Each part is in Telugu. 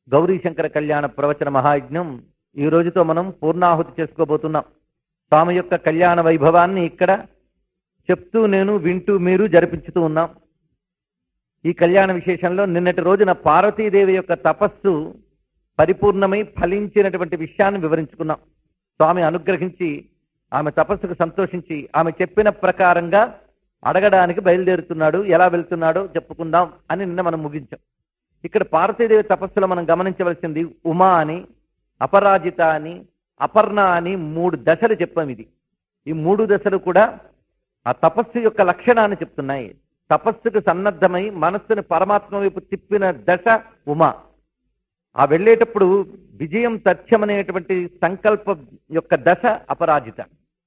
గౌరీ శంకర కళ్యాణ ప్రవచన మహాయజ్ఞం ఈ రోజుతో మనం పూర్ణాహుతి చేసుకోబోతున్నాం స్వామి యొక్క కళ్యాణ వైభవాన్ని ఇక్కడ చెప్తూ నేను వింటూ మీరు జరిపించుతూ ఉన్నాం ఈ కళ్యాణ విశేషంలో నిన్నటి రోజున పార్వతీదేవి యొక్క తపస్సు పరిపూర్ణమై ఫలించినటువంటి విషయాన్ని వివరించుకున్నాం స్వామి అనుగ్రహించి ఆమె తపస్సుకు సంతోషించి ఆమె చెప్పిన ప్రకారంగా అడగడానికి బయలుదేరుతున్నాడు ఎలా వెళ్తున్నాడో చెప్పుకుందాం అని నిన్న మనం ముగించాం ఇక్కడ పార్వతీదేవి తపస్సులో మనం గమనించవలసింది ఉమా అని అపరాజిత అని అపర్ణ అని మూడు దశలు చెప్పాం ఇది ఈ మూడు దశలు కూడా ఆ తపస్సు యొక్క లక్షణాన్ని చెప్తున్నాయి తపస్సుకు సన్నద్ధమై మనస్సును పరమాత్మ వైపు తిప్పిన దశ ఉమా ఆ వెళ్ళేటప్పుడు విజయం తథ్యమనేటువంటి సంకల్ప యొక్క దశ అపరాజిత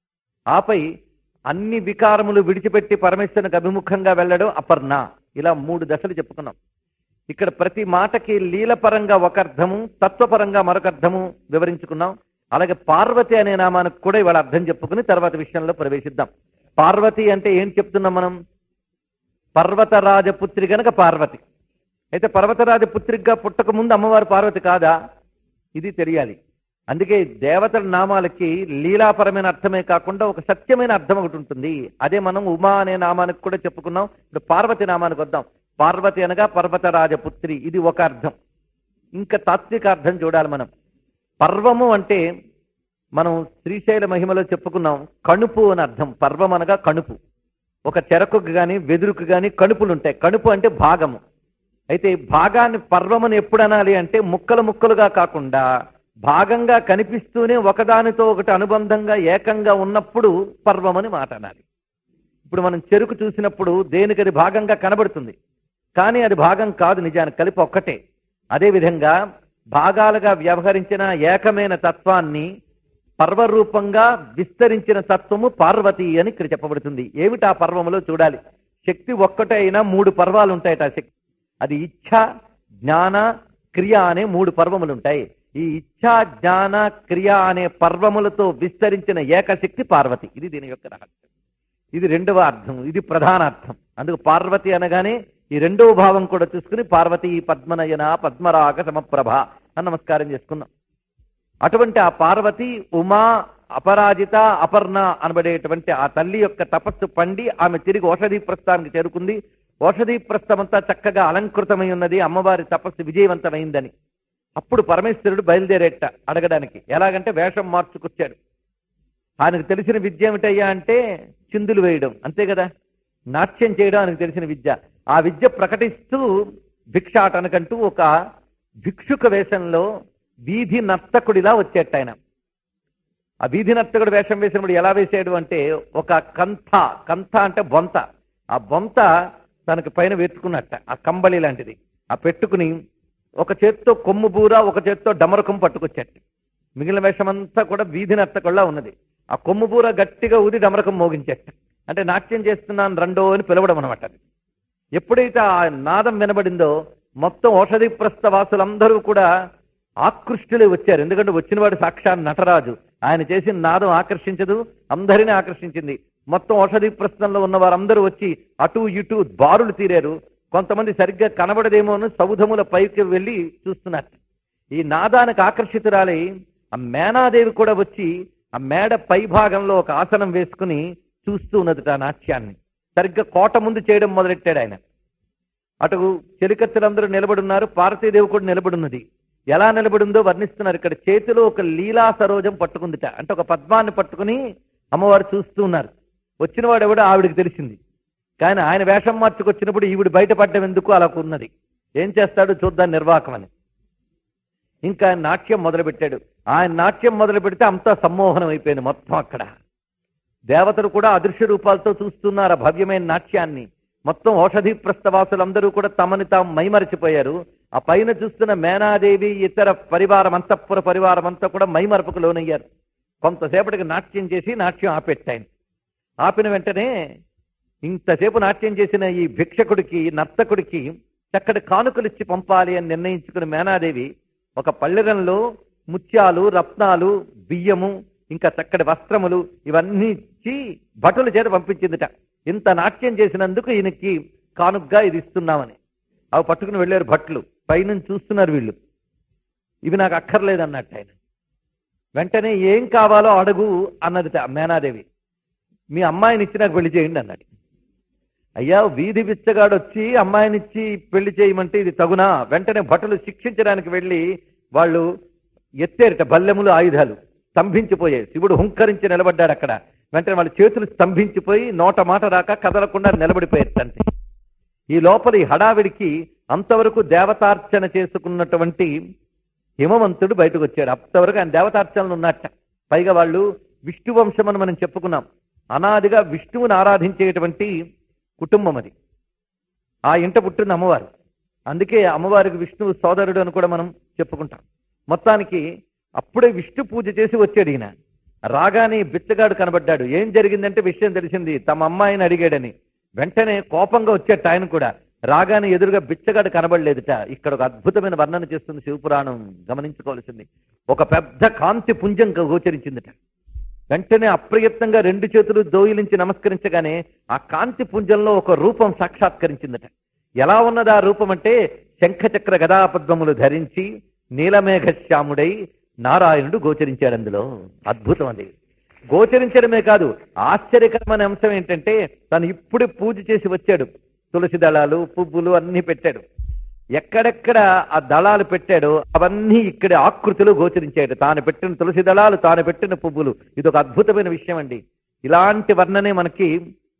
ఆపై అన్ని వికారములు విడిచిపెట్టి పరమేశ్వరునికి అభిముఖంగా వెళ్ళడం అపర్ణ ఇలా మూడు దశలు చెప్పుకున్నాం ఇక్కడ ప్రతి మాటకి లీలపరంగా ఒక అర్థము తత్వపరంగా మరొక అర్థము వివరించుకున్నాం అలాగే పార్వతి అనే నామానికి కూడా ఇవాళ అర్థం చెప్పుకుని తర్వాత విషయంలో ప్రవేశిద్దాం పార్వతి అంటే ఏం చెప్తున్నాం మనం పర్వతరాజపుత్రి గనక పార్వతి అయితే పర్వతరాజపుత్రిగా పుట్టక ముందు అమ్మవారు పార్వతి కాదా ఇది తెలియాలి అందుకే దేవతల నామాలకి లీలాపరమైన అర్థమే కాకుండా ఒక సత్యమైన అర్థం ఒకటి ఉంటుంది అదే మనం ఉమా అనే నామానికి కూడా చెప్పుకున్నాం ఇప్పుడు పార్వతి నామానికి వద్దాం పార్వతి అనగా పర్వతరాజపుత్రి ఇది ఒక అర్థం ఇంకా తాత్విక అర్థం చూడాలి మనం పర్వము అంటే మనం శ్రీశైల మహిమలో చెప్పుకున్నాం కణుపు అని అర్థం పర్వం అనగా కణుపు ఒక చెరకుకు గాని వెదురుకు గాని కణుపులు ఉంటాయి కణుపు అంటే భాగము అయితే భాగాన్ని పర్వమని ఎప్పుడు అనాలి అంటే ముక్కలు ముక్కలుగా కాకుండా భాగంగా కనిపిస్తూనే ఒకదానితో ఒకటి అనుబంధంగా ఏకంగా ఉన్నప్పుడు పర్వమని మాట అనాలి ఇప్పుడు మనం చెరుకు చూసినప్పుడు దేనికి అది భాగంగా కనబడుతుంది కానీ అది భాగం కాదు నిజానికి కలిపి ఒక్కటే అదే విధంగా భాగాలుగా వ్యవహరించిన ఏకమైన తత్వాన్ని పర్వరూపంగా విస్తరించిన తత్వము పార్వతి అని ఇక్కడ చెప్పబడుతుంది ఏమిటి ఆ పర్వములో చూడాలి శక్తి ఒక్కటే అయినా మూడు పర్వాలు ఉంటాయట ఆ శక్తి అది ఇచ్ఛ జ్ఞాన క్రియ అనే మూడు పర్వములు ఉంటాయి ఈ ఇచ్ఛా జ్ఞాన క్రియ అనే పర్వములతో విస్తరించిన ఏకశక్తి పార్వతి ఇది దీని యొక్క రహస్యం ఇది రెండవ అర్థం ఇది ప్రధాన అర్థం అందుకు పార్వతి అనగానే ఈ రెండవ భావం కూడా చూసుకుని పార్వతి పద్మనయన పద్మరాగ సమప్రభ అని నమస్కారం చేసుకున్నాం అటువంటి ఆ పార్వతి ఉమా అపరాజిత అపర్ణ అనబడేటువంటి ఆ తల్లి యొక్క తపస్సు పండి ఆమె తిరిగి ఔషధి ప్రస్థానికి చేరుకుంది ఔషధి ప్రస్థమంతా చక్కగా అలంకృతమై ఉన్నది అమ్మవారి తపస్సు విజయవంతమైందని అప్పుడు పరమేశ్వరుడు బయలుదేరేట అడగడానికి ఎలాగంటే వేషం మార్చుకొచ్చాడు ఆయనకు తెలిసిన విద్య ఏమిటయ్యా అంటే చిందులు వేయడం అంతే కదా నాట్యం చేయడం ఆయనకు తెలిసిన విద్య ఆ విద్య ప్రకటిస్తూ భిక్షాటనకంటూ ఒక భిక్షుక వేషంలో వీధి నర్తకుడిలా వచ్చేట ఆయన ఆ వీధి నర్తకుడు వేషం వేసినప్పుడు ఎలా వేసాడు అంటే ఒక కంథ కంథ అంటే బొంత ఆ బొంత తనకి పైన వేసుకున్నట్ట ఆ కంబళి లాంటిది ఆ పెట్టుకుని ఒక చేత్తో కొమ్ము బూర ఒక చేత్తో డమరకం పట్టుకొచ్చేట మిగిలిన వేషమంతా కూడా వీధి నర్తకుల్లా ఉన్నది ఆ కొమ్ము బూర గట్టిగా ఊది డమరకం మోగించేట అంటే నాట్యం చేస్తున్నాను రెండో అని పిలవడం అనమాట అది ఎప్పుడైతే ఆ నాదం వినబడిందో మొత్తం ఔషధి ప్రస్థవాసులందరూ కూడా ఆకృష్టులే వచ్చారు ఎందుకంటే వచ్చినవాడు సాక్షాత్ నటరాజు ఆయన చేసిన నాదం ఆకర్షించదు అందరినీ ఆకర్షించింది మొత్తం ఔషధి ప్రస్థంలో ఉన్న వారందరూ వచ్చి అటు ఇటు బారులు తీరారు కొంతమంది సరిగ్గా కనబడదేమో అని సౌధముల పైకి వెళ్లి చూస్తున్నారు ఈ నాదానికి ఆకర్షితురాలై ఆ మేనాదేవి కూడా వచ్చి ఆ మేడ పై భాగంలో ఒక ఆసనం వేసుకుని చూస్తూ ఉన్నది ఆ నాట్యాన్ని సరిగ్గా కోట ముందు చేయడం మొదలెట్టాడు ఆయన అటు చెలికత్తెలందరూ నిలబడున్నారు పార్వతీదేవి కూడా నిలబడున్నది ఎలా నిలబడిందో వర్ణిస్తున్నారు ఇక్కడ చేతిలో ఒక లీలా సరోజం పట్టుకుందిట అంటే ఒక పద్మాన్ని పట్టుకుని అమ్మవారు చూస్తూ ఉన్నారు వచ్చినవాడు ఎవడో ఆవిడికి తెలిసింది కానీ ఆయన వేషం మార్చుకొచ్చినప్పుడు ఈవిడ బయటపడ్డం ఎందుకు అలా ఉన్నది ఏం చేస్తాడు చూద్దాం నిర్వాహకం అని ఇంకా ఆయన నాట్యం మొదలుపెట్టాడు ఆయన నాట్యం మొదలు పెడితే అంతా సమ్మోహనం అయిపోయింది మొత్తం అక్కడ దేవతలు కూడా అదృశ్య రూపాలతో చూస్తున్నారు ఆ భవ్యమైన నాట్యాన్ని మొత్తం ఔషధి ప్రస్థవాసులందరూ కూడా తమని తాము మైమరచిపోయారు ఆ పైన చూస్తున్న మేనాదేవి ఇతర పరివారం అంతఃపుర పరివారం అంతా కూడా మైమరపుకు లోనయ్యారు కొంతసేపటికి నాట్యం చేసి నాట్యం ఆపెట్టాయన ఆపిన వెంటనే ఇంతసేపు నాట్యం చేసిన ఈ భిక్షకుడికి నర్తకుడికి చక్కటి కానుకలు ఇచ్చి పంపాలి అని నిర్ణయించుకున్న మేనాదేవి ఒక పల్లెరంలో ముత్యాలు రత్నాలు బియ్యము ఇంకా చక్కటి వస్త్రములు ఇవన్నీ ఇచ్చి భటుల చేత పంపించిందిట ఇంత నాట్యం చేసినందుకు ఈయనకి కానుగ్గా ఇది ఇస్తున్నామని అవి పట్టుకుని వెళ్ళారు భట్లు పైనుంచి చూస్తున్నారు వీళ్ళు ఇవి నాకు అక్కర్లేదు అన్నట్టు ఆయన వెంటనే ఏం కావాలో అడుగు అన్నది మేనాదేవి మీ అమ్మాయిని ఇచ్చి నాకు పెళ్లి చేయండి అన్నాడు అయ్యా వీధి బిచ్చగాడు వచ్చి అమ్మాయినిచ్చి పెళ్లి చేయమంటే ఇది తగునా వెంటనే భటులు శిక్షించడానికి వెళ్ళి వాళ్ళు ఎత్తేరట బల్లెములు ఆయుధాలు స్తంభించిపోయాయి శివుడు హుంకరించి నిలబడ్డాడు అక్కడ వెంటనే వాళ్ళ చేతులు స్తంభించిపోయి నోట మాట రాక కదలకుండా నిలబడిపోయారు తండ్రి ఈ లోపల ఈ హడావిడికి అంతవరకు దేవతార్చన చేసుకున్నటువంటి హిమవంతుడు బయటకు వచ్చాడు అంతవరకు ఆయన దేవతార్చనలు ఉన్నట్ట పైగా వాళ్ళు విష్ణు వంశం అని మనం చెప్పుకున్నాం అనాదిగా విష్ణువుని ఆరాధించేటువంటి కుటుంబం అది ఆ ఇంట పుట్టిన అమ్మవారు అందుకే అమ్మవారికి విష్ణువు సోదరుడు అని కూడా మనం చెప్పుకుంటాం మొత్తానికి అప్పుడే విష్ణు పూజ చేసి వచ్చాడు ఈయన రాగానే బిచ్చగాడు కనబడ్డాడు ఏం జరిగిందంటే విషయం తెలిసింది తమ అమ్మాయిని అడిగాడని వెంటనే కోపంగా వచ్చేట ఆయన కూడా రాగానే ఎదురుగా బిచ్చగాడు కనబడలేదుట ఇక్కడ ఒక అద్భుతమైన వర్ణన చేస్తుంది శివపురాణం గమనించుకోవాల్సింది ఒక పెద్ద కాంతి పుంజం గోచరించిందిట వెంటనే అప్రయత్నంగా రెండు చేతులు దోయిలించి నమస్కరించగానే ఆ కాంతి పుంజంలో ఒక రూపం సాక్షాత్కరించిందట ఎలా ఉన్నది ఆ రూపం అంటే శంఖచక్ర గదాపద్మములు ధరించి నీలమేఘశ్యాముడై నారాయణుడు గోచరించాడు అందులో అద్భుతం అది గోచరించడమే కాదు ఆశ్చర్యకరమైన అంశం ఏంటంటే తను ఇప్పుడే పూజ చేసి వచ్చాడు తులసి దళాలు పువ్వులు అన్ని పెట్టాడు ఎక్కడెక్కడ ఆ దళాలు పెట్టాడో అవన్నీ ఇక్కడ ఆకృతిలో గోచరించాడు తాను పెట్టిన తులసి దళాలు తాను పెట్టిన పువ్వులు ఇది ఒక అద్భుతమైన విషయం అండి ఇలాంటి వర్ణనే మనకి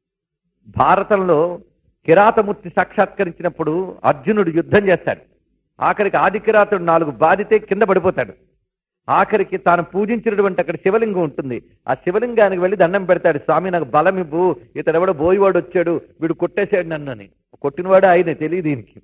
భారతంలో కిరాతమూర్తి సాక్షాత్కరించినప్పుడు అర్జునుడు యుద్ధం చేస్తాడు ఆఖరికి ఆది కిరాతుడు నాలుగు బాధితే కింద పడిపోతాడు ఆఖరికి తాను పూజించినటువంటి అక్కడ శివలింగం ఉంటుంది ఆ శివలింగానికి వెళ్ళి దండం పెడతాడు స్వామి నాకు బలం ఇవ్వు ఇతడు ఎవడో బోయివాడు వచ్చాడు వీడు కొట్టేశాడు నన్ను అని కొట్టినవాడు ఆయనే తెలియదు దీనికి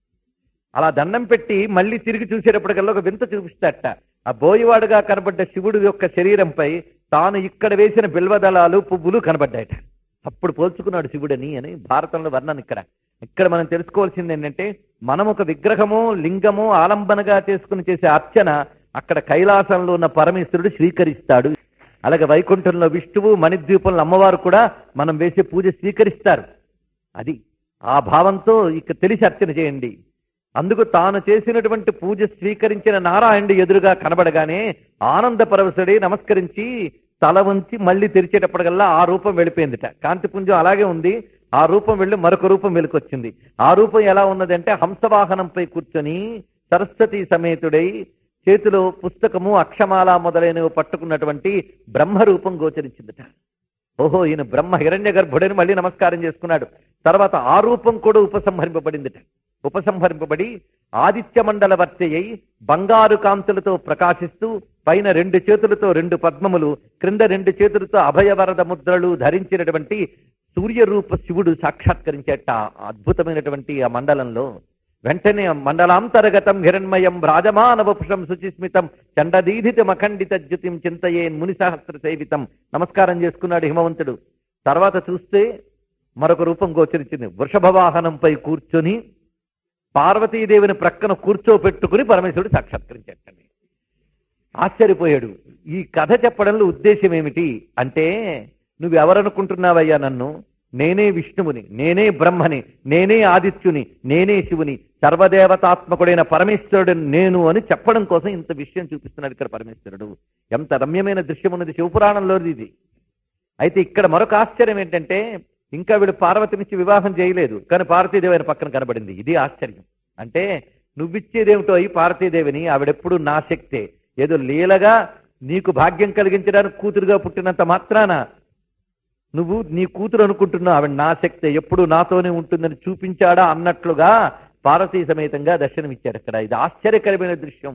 అలా దండం పెట్టి మళ్ళీ తిరిగి చూసేటప్పటికల్లా ఒక వింత చూపిస్తాడట ఆ బోయివాడుగా కనబడ్డ శివుడు యొక్క శరీరంపై తాను ఇక్కడ వేసిన బిల్వదళాలు పువ్వులు కనబడ్డాయట అప్పుడు పోల్చుకున్నాడు శివుడని అని భారతంలో వర్ణన ఇక్కడ ఇక్కడ మనం తెలుసుకోవాల్సింది ఏంటంటే మనం ఒక విగ్రహము లింగము ఆలంబనగా చేసుకుని చేసే అర్చన అక్కడ కైలాసంలో ఉన్న పరమేశ్వరుడు స్వీకరిస్తాడు అలాగే వైకుంఠంలో విష్ణువు మణిద్వీపంలో అమ్మవారు కూడా మనం వేసే పూజ స్వీకరిస్తారు అది ఆ భావంతో ఇక తెలిసి అర్చన చేయండి అందుకు తాను చేసినటువంటి పూజ స్వీకరించిన నారాయణుడు ఎదురుగా కనబడగానే ఆనంద పరవశుడి నమస్కరించి తల ఉంచి మళ్ళీ తెరిచేటప్పటికల్లా ఆ రూపం వెళ్ళిపోయిందిట కాంతిపుంజం అలాగే ఉంది ఆ రూపం వెళ్ళి మరొక రూపం వెలుకొచ్చింది ఆ రూపం ఎలా ఉన్నదంటే హంసవాహనంపై కూర్చొని సరస్వతి సమేతుడై చేతిలో పుస్తకము అక్షమాల మొదలైనవి పట్టుకున్నటువంటి బ్రహ్మరూపం గోచరించిందట ఓహో ఈయన బ్రహ్మ హిరణ్య గర్భుడని మళ్ళీ నమస్కారం చేసుకున్నాడు తర్వాత ఆ రూపం కూడా ఉపసంహరింపబడిందిట ఉపసంహరింపబడి ఆదిత్య మండల వర్తయ్యి బంగారు కాంతులతో ప్రకాశిస్తూ పైన రెండు చేతులతో రెండు పద్మములు క్రింద రెండు చేతులతో అభయవరద ముద్రలు ధరించినటువంటి సూర్యరూప శివుడు సాక్షాత్కరించేట ఆ అద్భుతమైనటువంటి ఆ మండలంలో వెంటనే మండలాంతర్గతం హిరణ్మయం రాజమానవపుషం శుచిస్మితం చండదీధిత మఖండిత జ్యుతిం చింతయేన్ ముని సహస్ర సేవితం నమస్కారం చేసుకున్నాడు హిమవంతుడు తర్వాత చూస్తే మరొక రూపం గోచరించింది వృషభ వాహనంపై కూర్చొని పార్వతీదేవిని ప్రక్కన కూర్చోపెట్టుకుని పరమేశ్వరుడు సాక్షాత్కరించాడండి ఆశ్చర్యపోయాడు ఈ కథ చెప్పడంలో ఉద్దేశం ఏమిటి అంటే నువ్వెవరనుకుంటున్నావయ్యా నన్ను నేనే విష్ణువుని నేనే బ్రహ్మని నేనే ఆదిత్యుని నేనే శివుని సర్వదేవతాత్మకుడైన పరమేశ్వరుడు నేను అని చెప్పడం కోసం ఇంత విషయం చూపిస్తున్నాడు ఇక్కడ పరమేశ్వరుడు ఎంత రమ్యమైన దృశ్యం ఉన్నది శివపురాణంలోది ఇది అయితే ఇక్కడ మరొక ఆశ్చర్యం ఏంటంటే ఇంకా వీడు పార్వతినిచ్చి వివాహం చేయలేదు కానీ పార్వతీదేవి ఆయన పక్కన కనబడింది ఇది ఆశ్చర్యం అంటే నువ్విచ్చేదేమిటో ఈ పార్వతీదేవిని ఆవిడెప్పుడు నా శక్తే ఏదో లీలగా నీకు భాగ్యం కలిగించడానికి కూతురుగా పుట్టినంత మాత్రాన నువ్వు నీ కూతురు అనుకుంటున్నావు ఆవిడ నా శక్తే ఎప్పుడు నాతోనే ఉంటుందని చూపించాడా అన్నట్లుగా పార్వతీ సమేతంగా దర్శనమిచ్చాడు అక్కడ ఇది ఆశ్చర్యకరమైన దృశ్యం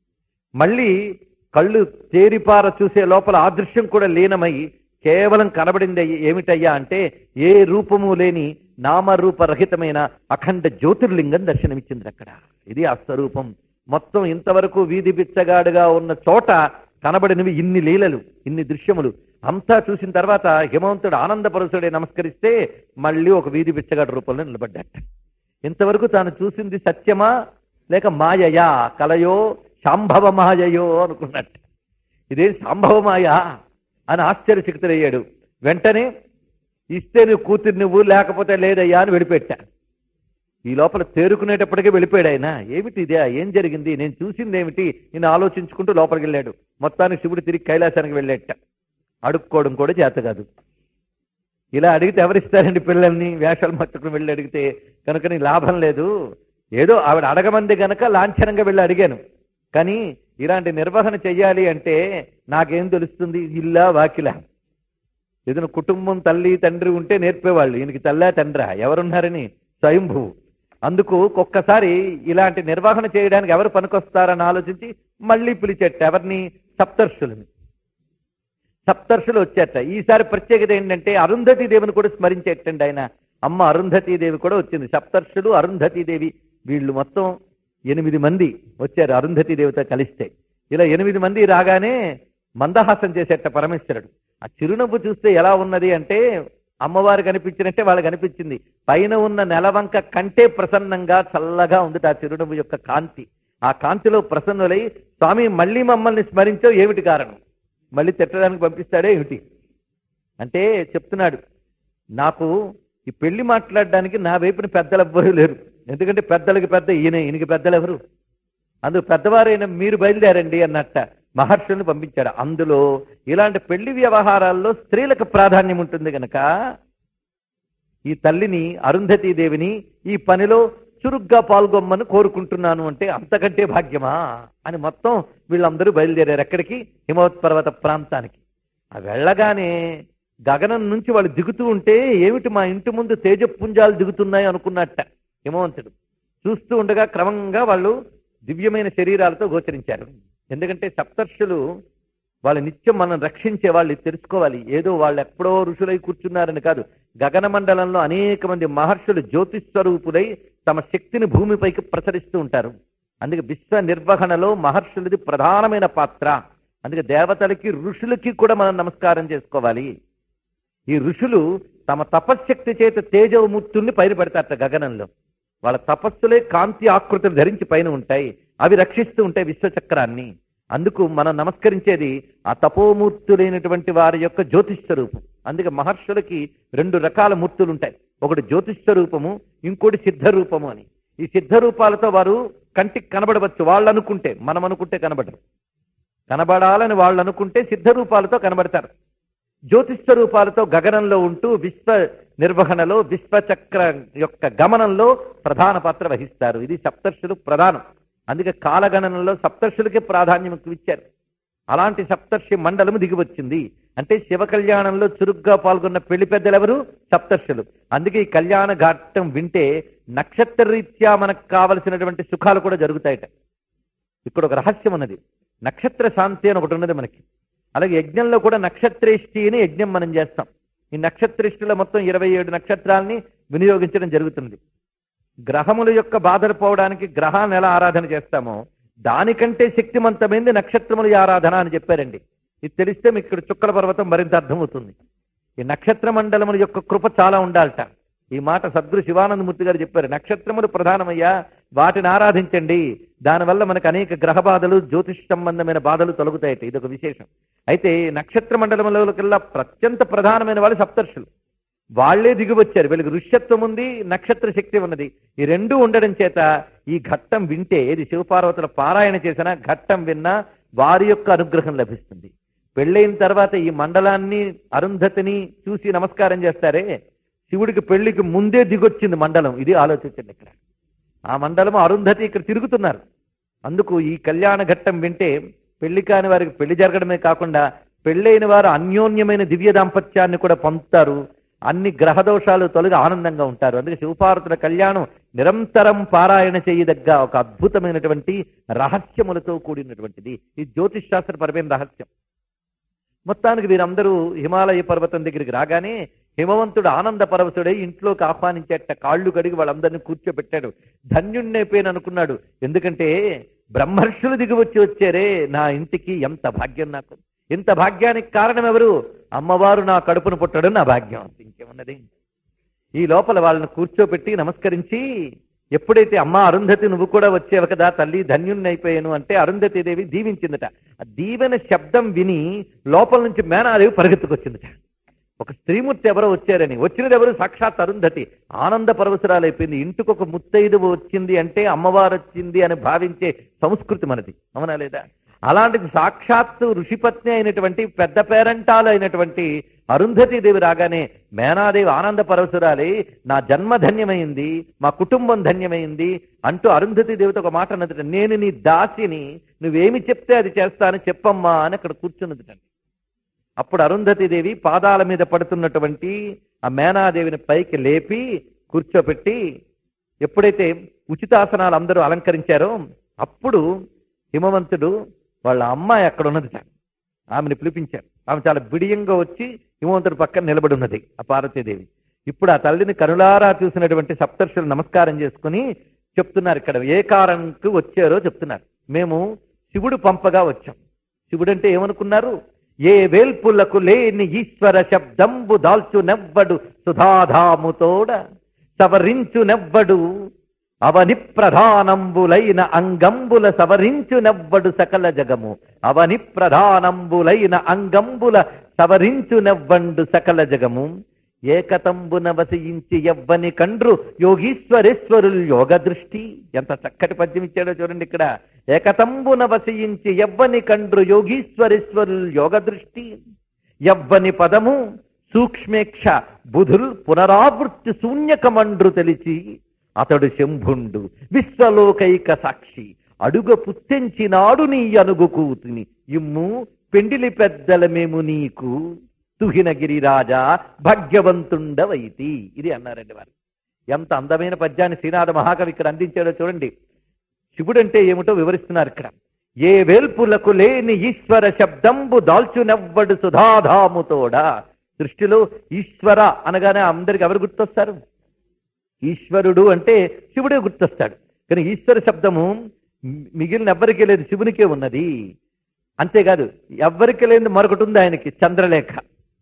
మళ్ళీ కళ్ళు తేరిపార చూసే లోపల ఆ దృశ్యం కూడా లీనమై కేవలం కనబడింది ఏమిటయ్యా అంటే ఏ రూపము లేని నామరూప రహితమైన అఖండ జ్యోతిర్లింగం దర్శనమిచ్చింది అక్కడ ఇది ఆ స్వరూపం మొత్తం ఇంతవరకు వీధి బిచ్చగాడుగా ఉన్న చోట కనబడినవి ఇన్ని లీలలు ఇన్ని దృశ్యములు అంతా చూసిన తర్వాత హిమవంతుడు ఆనందపరుషుడే నమస్కరిస్తే మళ్ళీ ఒక వీధి బిచ్చగాడు రూపంలో నిలబడ్డట ఇంతవరకు తాను చూసింది సత్యమా లేక మాయయా కలయో శాంభవ మాయయో అనుకున్నట్టు ఇదే శాంభవ మాయా అని ఆశ్చర్యచకితుడయ్యాడు వెంటనే ఇస్తే నువ్వు కూతురు నువ్వు లేకపోతే లేదయ్యా అని విడిపెట్టా ఈ లోపల తేరుకునేటప్పటికే వెళ్ళిపోయాడు ఆయన ఏమిటి ఇదే ఏం జరిగింది నేను చూసింది ఏమిటి నేను ఆలోచించుకుంటూ లోపలికి వెళ్ళాడు మొత్తానికి శివుడు తిరిగి కైలాసానికి వెళ్ళేట అడుక్కోవడం కూడా చేత కాదు ఇలా అడిగితే ఎవరిస్తారండి పిల్లల్ని వేషాలు మట్టుకుని వెళ్ళి అడిగితే కనుక నీ లాభం లేదు ఏదో ఆవిడ అడగమంది గనక లాంఛనంగా వెళ్ళి అడిగాను కానీ ఇలాంటి నిర్వహణ చెయ్యాలి అంటే నాకేం తెలుస్తుంది ఇల్లా వాకిలా ఏదైనా కుటుంబం తల్లి తండ్రి ఉంటే నేర్పేవాళ్ళు ఈయనకి తల్లా తండ్రా ఎవరున్నారని స్వయంభువు అందుకు ఒక్కసారి ఇలాంటి నిర్వహణ చేయడానికి ఎవరు పనికొస్తారని ఆలోచించి మళ్ళీ పిలిచేట ఎవరిని సప్తర్షులని సప్తర్షులు వచ్చేట ఈసారి ప్రత్యేకత ఏంటంటే అరుంధతి దేవిని కూడా స్మరించేటండి ఆయన అమ్మ అరుంధతీ దేవి కూడా వచ్చింది సప్తర్షులు అరుంధతీ దేవి వీళ్ళు మొత్తం ఎనిమిది మంది వచ్చారు అరుంధతీ దేవితో కలిస్తే ఇలా ఎనిమిది మంది రాగానే మందహాసం చేసేట పరమేశ్వరుడు ఆ చిరునవ్వు చూస్తే ఎలా ఉన్నది అంటే అమ్మవారు కనిపించినట్టే వాళ్ళకి కనిపించింది పైన ఉన్న నెలవంక కంటే ప్రసన్నంగా చల్లగా ఉంది ఆ చిరునవ్వు యొక్క కాంతి ఆ కాంతిలో ప్రసన్నులై స్వామి మళ్ళీ మమ్మల్ని స్మరించో ఏమిటి కారణం మళ్ళీ తిట్టడానికి పంపిస్తాడే ఏమిటి అంటే చెప్తున్నాడు నాకు ఈ పెళ్లి మాట్లాడడానికి నా వైపున పెద్దలు ఎవ్వరూ లేరు ఎందుకంటే పెద్దలకి పెద్ద ఈయన ఈయనకి పెద్దలు ఎవరు అందుకు పెద్దవారైన మీరు బయలుదేరండి అన్నట్ట మహర్షుల్ని పంపించాడు అందులో ఇలాంటి పెళ్లి వ్యవహారాల్లో స్త్రీలకు ప్రాధాన్యం ఉంటుంది గనక ఈ తల్లిని అరుంధతీ దేవిని ఈ పనిలో చురుగ్గా పాల్గొమ్మని కోరుకుంటున్నాను అంటే అంతకంటే భాగ్యమా అని మొత్తం వీళ్ళందరూ బయలుదేరారు ఎక్కడికి హిమవత్ పర్వత ప్రాంతానికి ఆ వెళ్ళగానే గగనం నుంచి వాళ్ళు దిగుతూ ఉంటే ఏమిటి మా ఇంటి ముందు తేజపుంజాలు దిగుతున్నాయి అనుకున్నట్ట హిమవంతుడు చూస్తూ ఉండగా క్రమంగా వాళ్ళు దివ్యమైన శరీరాలతో గోచరించారు ఎందుకంటే సప్తర్షులు వాళ్ళ నిత్యం మనం రక్షించే వాళ్ళు ఇది తెలుసుకోవాలి ఏదో వాళ్ళు ఎప్పుడో ఋషులై కూర్చున్నారని కాదు గగన మండలంలో అనేక మంది మహర్షులు జ్యోతిస్వరూపులై తమ శక్తిని భూమిపైకి ప్రసరిస్తూ ఉంటారు అందుకే విశ్వ నిర్వహణలో మహర్షులది ప్రధానమైన పాత్ర అందుకే దేవతలకి ఋషులకి కూడా మనం నమస్కారం చేసుకోవాలి ఈ ఋషులు తమ తపశ్శక్తి చేత తేజవమూర్తుల్ని పైన పెడతారట గగనంలో వాళ్ళ తపస్సులే కాంతి ఆకృతులు ధరించి పైన ఉంటాయి అవి రక్షిస్తూ ఉంటాయి విశ్వచక్రాన్ని అందుకు మనం నమస్కరించేది ఆ తపోమూర్తులైనటువంటి వారి యొక్క జ్యోతిష్స్వరూపం అందుకే మహర్షులకి రెండు రకాల మూర్తులు ఉంటాయి ఒకటి జ్యోతిష్స్వరూపము ఇంకోటి సిద్ధ రూపము అని ఈ సిద్ధ రూపాలతో వారు కంటికి కనబడవచ్చు వాళ్ళు అనుకుంటే మనం అనుకుంటే కనబడరు కనబడాలని వాళ్ళు అనుకుంటే సిద్ధ రూపాలతో కనబడతారు జ్యోతిష్య రూపాలతో గగనంలో ఉంటూ విశ్వ నిర్వహణలో విశ్వచక్ర యొక్క గమనంలో ప్రధాన పాత్ర వహిస్తారు ఇది సప్తర్షులు ప్రధానం అందుకే కాలగణనంలో సప్తర్షులకి ప్రాధాన్యం ఎక్కువ ఇచ్చారు అలాంటి సప్తర్షి మండలము దిగివచ్చింది అంటే శివ కళ్యాణంలో చురుగ్గా పాల్గొన్న పెళ్లి పెద్దలెవరు సప్తర్షులు అందుకే ఈ కళ్యాణ ఘాట్టం వింటే నక్షత్ర రీత్యా మనకు కావలసినటువంటి సుఖాలు కూడా జరుగుతాయట ఇక్కడ ఒక రహస్యం ఉన్నది నక్షత్ర శాంతి అని ఒకటి ఉన్నది మనకి అలాగే యజ్ఞంలో కూడా నక్షత్రేష్టి అని యజ్ఞం మనం చేస్తాం ఈ నక్షత్రేష్టిలో మొత్తం ఇరవై ఏడు నక్షత్రాలని వినియోగించడం జరుగుతుంది గ్రహముల యొక్క బాధలు పోవడానికి గ్రహాన్ని ఎలా ఆరాధన చేస్తామో దానికంటే శక్తివంతమైంది నక్షత్రముల ఆరాధన అని చెప్పారండి ఇది తెలిస్తే మీకు ఇక్కడ చుక్కల పర్వతం మరింత అర్థమవుతుంది ఈ నక్షత్ర మండలముల యొక్క కృప చాలా ఉండాలట ఈ మాట సద్గురు శివానందమూర్తి గారు చెప్పారు నక్షత్రములు ప్రధానమయ్యా వాటిని ఆరాధించండి దానివల్ల మనకు అనేక గ్రహ బాధలు జ్యోతిష్ సంబంధమైన బాధలు తొలగుతాయట ఇది ఒక విశేషం అయితే నక్షత్ర మండలములకల్లా అత్యంత ప్రధానమైన వాళ్ళు సప్తర్షులు వాళ్లే దిగివచ్చారు వీళ్ళకి ఋష్యత్వం ఉంది నక్షత్ర శక్తి ఉన్నది ఈ రెండు ఉండడం చేత ఈ ఘట్టం వింటే ఏది శివపార్వతుల పారాయణ చేసినా ఘట్టం విన్నా వారి యొక్క అనుగ్రహం లభిస్తుంది పెళ్ళైన తర్వాత ఈ మండలాన్ని అరుంధతిని చూసి నమస్కారం చేస్తారే శివుడికి పెళ్లికి ముందే దిగొచ్చింది మండలం ఇది ఆలోచించండి ఇక్కడ ఆ మండలం అరుంధతి ఇక్కడ తిరుగుతున్నారు అందుకు ఈ కళ్యాణ ఘట్టం వింటే పెళ్లి కాని వారికి పెళ్లి జరగడమే కాకుండా పెళ్ళైన వారు అన్యోన్యమైన దివ్య దాంపత్యాన్ని కూడా పొందుతారు అన్ని గ్రహ దోషాలు తొలగి ఆనందంగా ఉంటారు అందుకే శివపార్వతుల కళ్యాణం నిరంతరం పారాయణ చేయదగ్గ ఒక అద్భుతమైనటువంటి రహస్యములతో కూడినటువంటిది ఈ జ్యోతిష్ శాస్త్రపరమైన రహస్యం మొత్తానికి వీరందరూ హిమాలయ పర్వతం దగ్గరికి రాగానే హిమవంతుడు ఆనంద పరవశుడై ఇంట్లోకి ఆహ్వానించేట కాళ్ళు కడిగి వాళ్ళందరినీ కూర్చోబెట్టాడు ధన్యుణ్ణైపోయాను అనుకున్నాడు ఎందుకంటే బ్రహ్మర్షులు దిగి వచ్చి వచ్చారే నా ఇంటికి ఎంత భాగ్యం నాకు ఇంత భాగ్యానికి కారణం ఎవరు అమ్మవారు నా కడుపును పుట్టడం నా భాగ్యం అంత ఇంకేమున్నది ఈ లోపల వాళ్ళని కూర్చోబెట్టి నమస్కరించి ఎప్పుడైతే అమ్మ అరుంధతి నువ్వు కూడా వచ్చేవు కదా తల్లి ధన్యుణ్ణైపోయాను అంటే అరుంధతి దేవి దీవించిందట ఆ దీవెన శబ్దం విని లోపల నుంచి మేనాదేవి పరిగెత్తుకొచ్చిందట ఒక స్త్రీమూర్తి ఎవరో వచ్చారని వచ్చినది ఎవరు సాక్షాత్ అరుంధతి ఆనంద పరవసరాలైపోయింది ఇంటికి ఒక ముత్తైదువు వచ్చింది అంటే అమ్మవారు వచ్చింది అని భావించే సంస్కృతి మనది అవునా లేదా అలాంటిది సాక్షాత్తు ఋషిపత్ని అయినటువంటి పెద్ద పేరంటాలు అయినటువంటి అరుంధతి దేవి రాగానే మేనాదేవి ఆనంద పరవశురాలే నా జన్మ ధన్యమైంది మా కుటుంబం ధన్యమైంది అంటూ అరుంధతి దేవితో ఒక మాట అన్నది నేను నీ దాసిని నువ్వేమి చెప్తే అది చేస్తాను చెప్పమ్మా అని అక్కడ కూర్చున్నది అప్పుడు అరుంధతి దేవి పాదాల మీద పడుతున్నటువంటి ఆ మేనాదేవిని పైకి లేపి కూర్చోపెట్టి ఎప్పుడైతే ఉచితాసనాలు అందరూ అలంకరించారో అప్పుడు హిమవంతుడు వాళ్ళ అమ్మాయి అక్కడ ఉన్నది ఆమెను పిలిపించారు ఆమె చాలా బిడియంగా వచ్చి హిమవంతుడి పక్కన నిలబడి ఉన్నది ఆ పార్వతీదేవి ఇప్పుడు ఆ తల్లిని కరులారా చూసినటువంటి సప్తర్షులు నమస్కారం చేసుకుని చెప్తున్నారు ఇక్కడ ఏ కారణంకు వచ్చారో చెప్తున్నారు మేము శివుడు పంపగా వచ్చాం శివుడు అంటే ఏమనుకున్నారు ఏ వేల్పులకు లేని ఈశ్వర శబ్దంబు దాల్చు నెవ్వడు సుధాధాముతోడ సవరించు నెవ్వడు అవని ప్రధానంబులైన అంగంబుల సవరించు నెవ్వడు సకల జగము అవని ప్రధానంబులైన అంగంబుల సవరించు నెవ్వండు సకల జగము ఏకతంబున వసించి ఎవ్వని కండ్రు యోగీశ్వరేశ్వరులు యోగ దృష్టి ఎంత చక్కటి పద్యం ఇచ్చాడో చూడండి ఇక్కడ ఏకతంబున వసించి ఎవ్వని కండ్రు యోగీశ్వరేశ్వరులు యోగ దృష్టి ఎవ్వని పదము సూక్ష్మేక్ష బుధుల్ పునరావృత్తి శూన్యకమండ్రు తెలిచి అతడు శంభుండు విశ్వలోకైక సాక్షి అడుగ పుత్తెంచినాడు నీ అనుగు కూతుని ఇమ్ము పెండిలి పెద్దల మేము నీకు తుహినగిరి రాజా భాగ్యవంతుండవైతి ఇది అన్నారండి వారు ఎంత అందమైన పద్యాన్ని శ్రీనాథ మహాకవి ఇక్కడ అందించాడో చూడండి శివుడంటే ఏమిటో వివరిస్తున్నారు ఇక్కడ ఏ వేల్పులకు లేని ఈశ్వర శబ్దంబు దాల్చునెవ్వడు సుధాధాముతోడా దృష్టిలో ఈశ్వర అనగానే అందరికి ఎవరు గుర్తొస్తారు ఈశ్వరుడు అంటే శివుడే గుర్తొస్తాడు కానీ ఈశ్వర శబ్దము మిగిలిన ఎవ్వరికీ లేదు శివునికే ఉన్నది అంతేకాదు ఎవ్వరికి లేని మరొకటి ఉంది ఆయనకి చంద్రలేఖ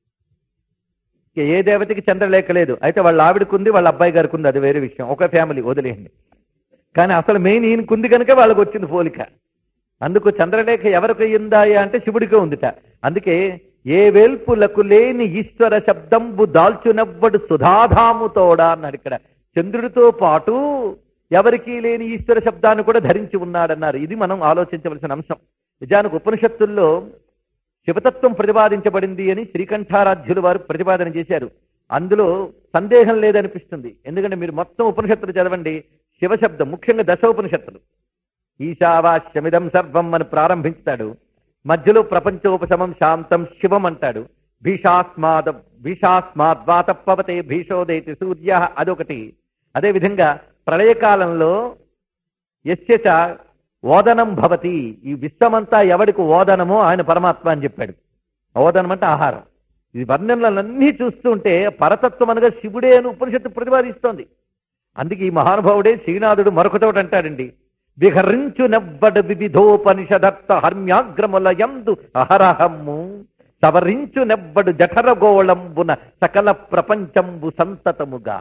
ఏ దేవతకి చంద్రలేఖ లేదు అయితే వాళ్ళ ఆవిడకుంది వాళ్ళ అబ్బాయి గారికి ఉంది అది వేరే విషయం ఒక ఫ్యామిలీ వదిలేయండి కానీ అసలు మెయిన్ ఈయనకుంది కనుక వాళ్ళకి వచ్చింది పోలిక అందుకు చంద్రలేఖ ఎవరికి అయిందాయా అంటే శివుడికే ఉందిట అందుకే ఏ వేల్పులకు లేని ఈశ్వర శబ్దంబు దాల్చునవ్వడు సుధాధాముతోడా అన్నాడు ఇక్కడ చంద్రుడితో పాటు ఎవరికీ లేని ఈశ్వర శబ్దాన్ని కూడా ధరించి ఉన్నాడన్నారు ఇది మనం ఆలోచించవలసిన అంశం నిజానికి ఉపనిషత్తుల్లో శివతత్వం ప్రతిపాదించబడింది అని శ్రీకంఠారాధ్యులు వారు ప్రతిపాదన చేశారు అందులో సందేహం లేదనిపిస్తుంది ఎందుకంటే మీరు మొత్తం ఉపనిషత్తులు చదవండి శివశబ్దం ముఖ్యంగా దశ ఉపనిషత్తులు ఈశావాస్యమిదం సర్వం అని ప్రారంభించుతాడు మధ్యలో ప్రపంచోపశమం శాంతం శివం అంటాడు భీషాస్మాద భీషాస్మాద్వాత పవతే భీషోదైతి సూర్య అదొకటి అదేవిధంగా ప్రళయకాలంలో యస్యచ ఓదనం భవతి ఈ విశ్వమంతా ఎవడికి ఓదనమో ఆయన పరమాత్మ అని చెప్పాడు ఓదనం అంటే ఆహారం ఈ వర్ణనలన్నీ చూస్తుంటే పరతత్వం అనగా శివుడే అని ఉపనిషత్తు ప్రతిపాదిస్తోంది అందుకే ఈ మహానుభావుడే శ్రీనాథుడు మరొక చోట అంటాడండి విహరించు నెవ్వడు వివిధోపనిషదత్త హర్మ్యాగ్రముల యందు అహరహమ్ము సవరించు నెవ్వడు జఠరగోళంబున సకల ప్రపంచంబు సంతతముగా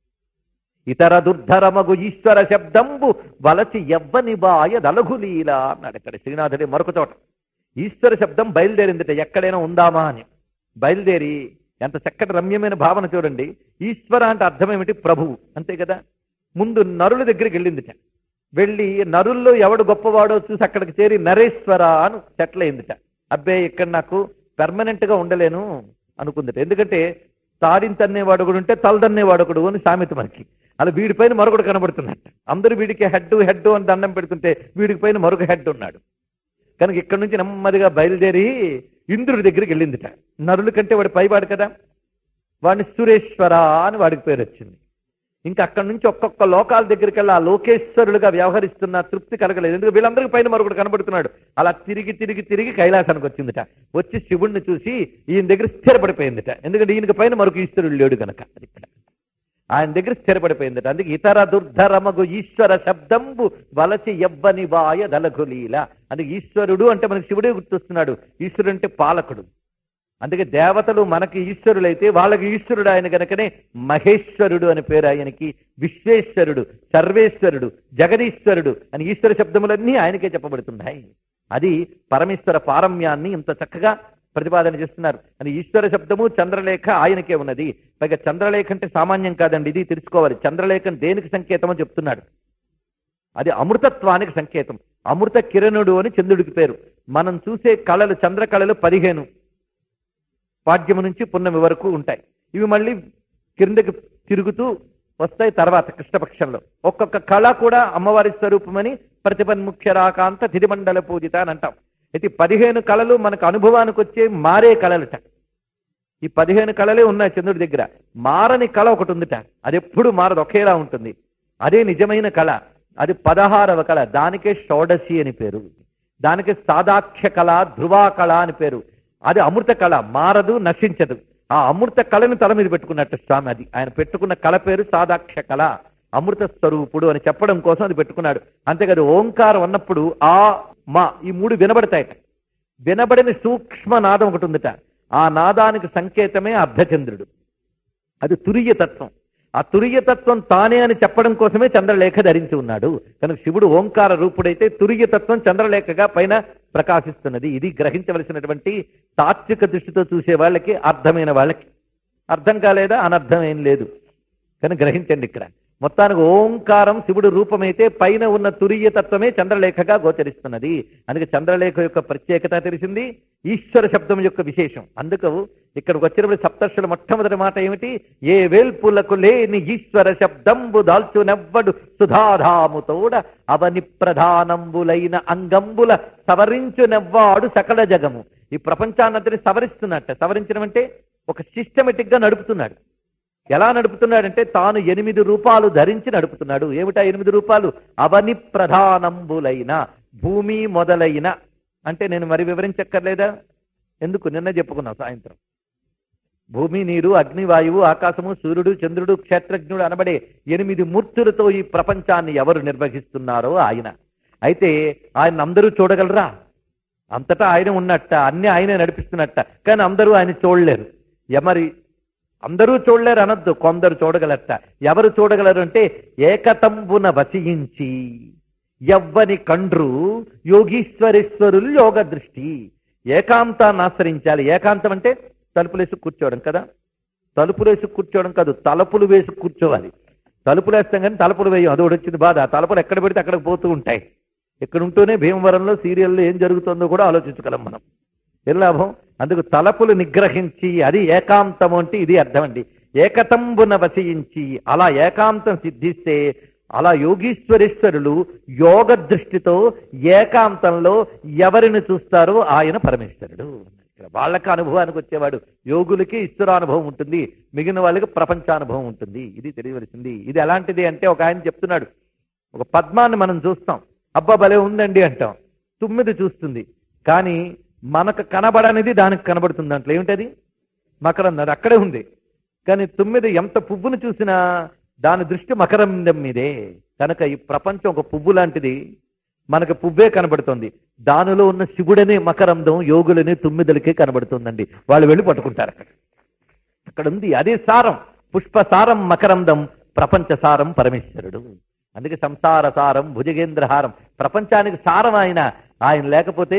ఇతర దుర్ధరమగు ఈశ్వర శబ్దంబు వలసి ఎవ్వని బాయ దలఘులీలా అన్నాడు ఇక్కడ శ్రీనాథుడే మరొక చోట ఈశ్వర శబ్దం బయలుదేరిందిట ఎక్కడైనా ఉందామా అని బయలుదేరి ఎంత చక్కటి రమ్యమైన భావన చూడండి ఈశ్వర అంటే అర్థం ఏమిటి ప్రభువు అంతే కదా ముందు నరుల దగ్గరికి వెళ్ళిందిట వెళ్ళి నరుల్లో ఎవడు గొప్పవాడో చూసి అక్కడికి చేరి నరేశ్వర అని సెటిల్ అయిందిట అబ్బే ఇక్కడ నాకు పెర్మనెంట్ గా ఉండలేను అనుకుందిట ఎందుకంటే తాడింతన్నేవాడు ఒకడు ఉంటే తలదన్నేవాడు ఒకడు అని సామెత మనకి అలా వీడిపైన మరొకడు కనబడుతున్నట్ట అందరూ వీడికి హెడ్ హెడ్ అని దండం పెడుతుంటే వీడికి పైన మరొక హెడ్ ఉన్నాడు కనుక ఇక్కడ నుంచి నెమ్మదిగా బయలుదేరి ఇంద్రుడి దగ్గరికి వెళ్ళిందిట నరుల కంటే వాడి పైవాడు కదా వాడిని సురేశ్వర అని వాడికి పేరు వచ్చింది ఇంకా అక్కడి నుంచి ఒక్కొక్క లోకాల దగ్గరికి వెళ్ళి ఆ లోకేశ్వరులుగా వ్యవహరిస్తున్న తృప్తి కలగలేదు ఎందుకంటే వీళ్ళందరికీ పైన మరొకటి కనబడుతున్నాడు అలా తిరిగి తిరిగి తిరిగి కైలాసానికి వచ్చిందిట వచ్చి శివుణ్ణి చూసి ఈయన దగ్గర స్థిరపడిపోయిందిట ఎందుకంటే ఈయనకి పైన మరొక ఈశ్వరుడు లేడు గనక అది ఇక్కడ ఆయన దగ్గర స్థిరపడిపోయిందట అందుకే ఇతర దుర్ధరమగు ఈశ్వర శబ్దంబు వలచి ఎవ్వని వాయ దలగులీల అందుకే ఈశ్వరుడు అంటే మనకి శివుడే గుర్తొస్తున్నాడు ఈశ్వరుడు అంటే పాలకుడు అందుకే దేవతలు మనకి ఈశ్వరులైతే వాళ్ళకి ఈశ్వరుడు ఆయన గనకనే మహేశ్వరుడు అని పేరు ఆయనకి విశ్వేశ్వరుడు సర్వేశ్వరుడు జగదీశ్వరుడు అని ఈశ్వర శబ్దములన్నీ ఆయనకే చెప్పబడుతున్నాయి అది పరమేశ్వర పారమ్యాన్ని ఇంత చక్కగా ప్రతిపాదన చేస్తున్నారు అని ఈశ్వర శబ్దము చంద్రలేఖ ఆయనకే ఉన్నది పైగా చంద్రలేఖ అంటే సామాన్యం కాదండి ఇది తెలుసుకోవాలి చంద్రలేఖం దేనికి సంకేతమో చెప్తున్నాడు అది అమృతత్వానికి సంకేతం అమృత కిరణుడు అని చంద్రుడికి పేరు మనం చూసే కళలు చంద్ర కళలు పదిహేను పాడ్యము నుంచి పున్నమి వరకు ఉంటాయి ఇవి మళ్ళీ కిందకి తిరుగుతూ వస్తాయి తర్వాత కృష్ణపక్షంలో ఒక్కొక్క కళ కూడా అమ్మవారి స్వరూపమని ప్రతిపన్ముఖ్యరాకాంత తిరిమండల పూజిత అని అంటాం అయితే ఈ పదిహేను కళలు మనకు అనుభవానికి వచ్చే మారే కళలట ఈ పదిహేను కళలే ఉన్నాయి చంద్రుడి దగ్గర మారని కళ ఒకటి ఉందిట అది ఎప్పుడు మారదు ఒకేలా ఉంటుంది అదే నిజమైన కళ అది పదహారవ కళ దానికే షోడశి అని పేరు దానికి సాదాక్ష కళ ధ్రువా కళ అని పేరు అది అమృత కళ మారదు నశించదు ఆ అమృత కళను తల మీద పెట్టుకున్నట్టు స్వామి అది ఆయన పెట్టుకున్న కళ పేరు సాదాక్ష కళ అమృత స్వరూపుడు అని చెప్పడం కోసం అది పెట్టుకున్నాడు అంతేకాదు ఓంకారం అన్నప్పుడు ఆ మా ఈ మూడు వినబడతాయట వినబడిన సూక్ష్మ నాదం ఒకటి ఉందట ఆ నాదానికి సంకేతమే అర్ధచంద్రుడు అది తురియ తత్వం ఆ తురియ తత్వం తానే అని చెప్పడం కోసమే చంద్రలేఖ ధరించి ఉన్నాడు కనుక శివుడు ఓంకార రూపుడైతే తురియ తత్వం చంద్రలేఖగా పైన ప్రకాశిస్తున్నది ఇది గ్రహించవలసినటువంటి తాత్విక దృష్టితో చూసే వాళ్ళకి అర్థమైన వాళ్ళకి అర్థం కాలేదా అనర్థం ఏం లేదు కానీ గ్రహించండి ఇక్కడ మొత్తానికి ఓంకారం శివుడు రూపమైతే పైన ఉన్న తురియ తత్వమే చంద్రలేఖగా గోచరిస్తున్నది అందుకే చంద్రలేఖ యొక్క ప్రత్యేకత తెలిసింది ఈశ్వర శబ్దం యొక్క విశేషం అందుకు ఇక్కడికి వచ్చినప్పుడు సప్తర్షుల మొట్టమొదటి మాట ఏమిటి ఏ వేల్పులకు లేని ఈశ్వర శబ్దంబు దాల్చునెవ్వడు సుధాధాముతోడ అవని ప్రధానంబులైన అంగంబుల సవరించునెవ్వాడు సకల జగము ఈ ప్రపంచాన్నంతని సవరిస్తున్నట్ట సవరించడం అంటే ఒక సిస్టమేటిక్ గా నడుపుతున్నాడు ఎలా నడుపుతున్నాడంటే తాను ఎనిమిది రూపాలు ధరించి నడుపుతున్నాడు ఏమిటా ఎనిమిది రూపాలు అవని ప్రధానంబులైన భూమి మొదలైన అంటే నేను మరి వివరించక్కర్లేదా ఎందుకు నిన్న చెప్పుకున్నాం సాయంత్రం భూమి నీరు అగ్ని వాయువు ఆకాశము సూర్యుడు చంద్రుడు క్షేత్రజ్ఞుడు అనబడే ఎనిమిది మూర్తులతో ఈ ప్రపంచాన్ని ఎవరు నిర్వహిస్తున్నారో ఆయన అయితే ఆయన అందరూ చూడగలరా అంతటా ఆయన ఉన్నట్ట అన్ని ఆయనే నడిపిస్తున్నట్ట కానీ అందరూ ఆయన చూడలేరు ఎమరి అందరూ చూడలేరు అనొద్దు కొందరు చూడగలరట ఎవరు చూడగలరు అంటే ఏకతంబున వసించి ఎవ్వని కండ్రు యోగీశ్వరేశ్వరులు యోగ దృష్టి ఏకాంతాన్ని ఆశ్రయించాలి ఏకాంతం అంటే తలుపులేసి కూర్చోవడం కదా తలుపులేసి కూర్చోవడం కాదు తలుపులు వేసి కూర్చోవాలి తలుపులు వేస్తాం కానీ తలుపులు వేయం అది ఒకటి వచ్చింది బాధ తలుపులు ఎక్కడ పెడితే అక్కడికి పోతూ ఉంటాయి ఇక్కడ ఉంటూనే భీమవరంలో సీరియల్లో ఏం జరుగుతుందో కూడా ఆలోచించగలం మనం ఏం లాభం అందుకు తలపులు నిగ్రహించి అది ఏకాంతము అంటే ఇది అర్థం అండి ఏకతంబున వసించి అలా ఏకాంతం సిద్ధిస్తే అలా యోగీశ్వరేశ్వరులు యోగ దృష్టితో ఏకాంతంలో ఎవరిని చూస్తారో ఆయన పరమేశ్వరుడు ఇక్కడ వాళ్ళకి అనుభవానికి వచ్చేవాడు యోగులకి ఈశ్వరానుభవం ఉంటుంది మిగిలిన వాళ్ళకి ప్రపంచానుభవం ఉంటుంది ఇది తెలియవలసింది ఇది ఎలాంటిది అంటే ఒక ఆయన చెప్తున్నాడు ఒక పద్మాన్ని మనం చూస్తాం అబ్బా భలే ఉందండి అంటాం తుమ్మిది చూస్తుంది కానీ మనకు కనబడనిది దానికి కనబడుతుంది దాంట్లో ఏమిటది మకరం అది అక్కడే ఉంది కానీ తుమ్మిది ఎంత పువ్వును చూసినా దాని దృష్టి మకరందం మీదే కనుక ఈ ప్రపంచం ఒక పువ్వు లాంటిది మనకు పువ్వే కనబడుతుంది దానిలో ఉన్న శివుడనే మకరందం యోగులని తుమ్మిదలకే కనబడుతుందండి వాళ్ళు వెళ్ళి పట్టుకుంటారు అక్కడ అక్కడ ఉంది అదే సారం పుష్ప సారం మకరందం ప్రపంచ సారం పరమేశ్వరుడు అందుకే సంసార సారం భుజగేంద్రహారం ప్రపంచానికి సారం ఆయన ఆయన లేకపోతే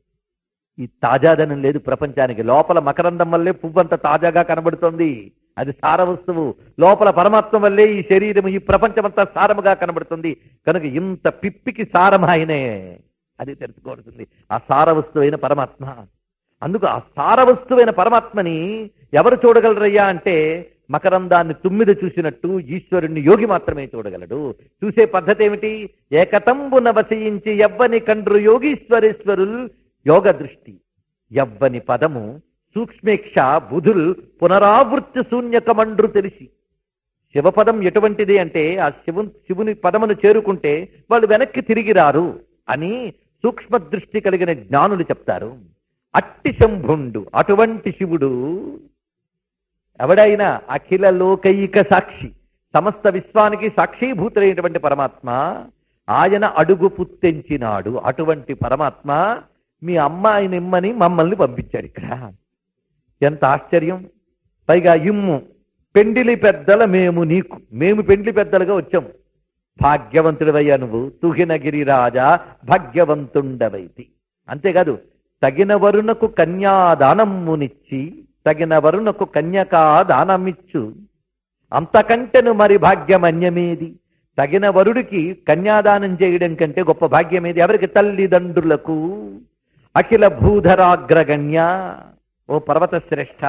ఈ తాజాదనం లేదు ప్రపంచానికి లోపల మకరందం వల్లే పువ్వు అంత తాజాగా కనబడుతోంది అది సార వస్తువు లోపల పరమాత్మ వల్లే ఈ శరీరం ఈ ప్రపంచమంతా సారముగా కనబడుతుంది కనుక ఇంత పిప్పికి సారం ఆయనే అది తెలుసుకోవాల్సింది ఆ సార వస్తువైన పరమాత్మ అందుకు ఆ సార వస్తువైన పరమాత్మని ఎవరు చూడగలరయ్యా అంటే మకరందాన్ని తుమ్మిది చూసినట్టు ఈశ్వరుణ్ణి యోగి మాత్రమే చూడగలడు చూసే పద్ధతి ఏమిటి ఏకతంబున వసయించి ఎవ్వని కండ్రు యోగీశ్వరేశ్వరుల్ యోగ దృష్టి ఎవ్వని పదము సూక్ష్మేక్ష బుధుల్ పునరావృత్తి శూన్యకమండ్రు తెలిసి శివపదం ఎటువంటిది అంటే ఆ శివు శివుని పదమును చేరుకుంటే వాళ్ళు వెనక్కి తిరిగి రారు అని సూక్ష్మ దృష్టి కలిగిన జ్ఞానులు చెప్తారు అట్టి శంభుండు అటువంటి శివుడు ఎవడైనా అఖిల లోకైక సాక్షి సమస్త విశ్వానికి సాక్షీభూతులైనటువంటి పరమాత్మ ఆయన అడుగు పుత్తెంచినాడు అటువంటి పరమాత్మ మీ అమ్మాయిని ఇమ్మని మమ్మల్ని పంపించాడు ఇక్కడ ఎంత ఆశ్చర్యం పైగా ఇమ్ము పెండిలి పెద్దల మేము నీకు మేము పెండ్లి పెద్దలుగా వచ్చాము భాగ్యవంతుడివయ్యా నువ్వు తుహినగిరి రాజా భాగ్యవంతుండవైతి అంతేకాదు తగిన వరునకు కన్యాదానమ్మునిచ్చి తగిన వరునకు కన్యకా దానమిచ్చు అంతకంటెను మరి భాగ్యం అన్యమేది తగిన వరుడికి కన్యాదానం చేయడం కంటే గొప్ప భాగ్యమేది ఎవరికి తల్లిదండ్రులకు అఖిల భూధరాగ్రగణ్య ఓ పర్వత శ్రేష్ఠ